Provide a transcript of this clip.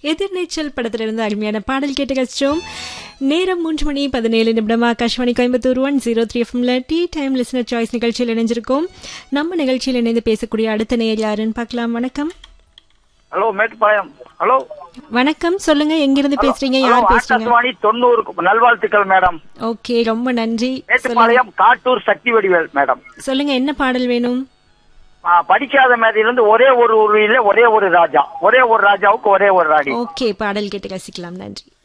எதிர்நீச்சல் படத்திலிருந்து அருமையான பாடல் கேட்டு கழிச்சோம் நேரம் மூன்று மணி பதினேழு நிமிடமா Akashvani Coimbatore one zero three எஃப்எம்ல டீ டைம் லிசனர் சாய்ஸ் நிகழ்ச்சியில் இணைஞ்சிருக்கோம் நம்ம நிகழ்ச்சியில் இணைந்து பேசக்கூடிய அடுத்த நேர் யாருன்னு பார்க்கலாம் வணக்கம் ஹலோ மேட்டுப்பாளையம் ஹலோ வணக்கம் சொல்லுங்க எங்கிருந்து பேசுறீங்க ஹலோ யார் பேசுறீங்க ஆகாசவாணி தொண்ணூறு நல்வாழ்த்துக்கள் மேடம் ஓகே ரொம்ப நன்றி சொல்லுங்க மேட்டுப்பாளையம் காட்டூர் சக்தி வடிவேல் மேடம் சொல்லுங்க என்ன பாடல் வேணும் ஆ, படிக்காத மேதையிலிருந்து ஒரே ஒரு ஊரில் ஒரே ஒரு ராஜா ஒரே ஒரு ராஜாவுக்கு ஒரே ஒரு ராணி ஓகே பாடல் கேட்டு ரசிக்கலாம் நன்றி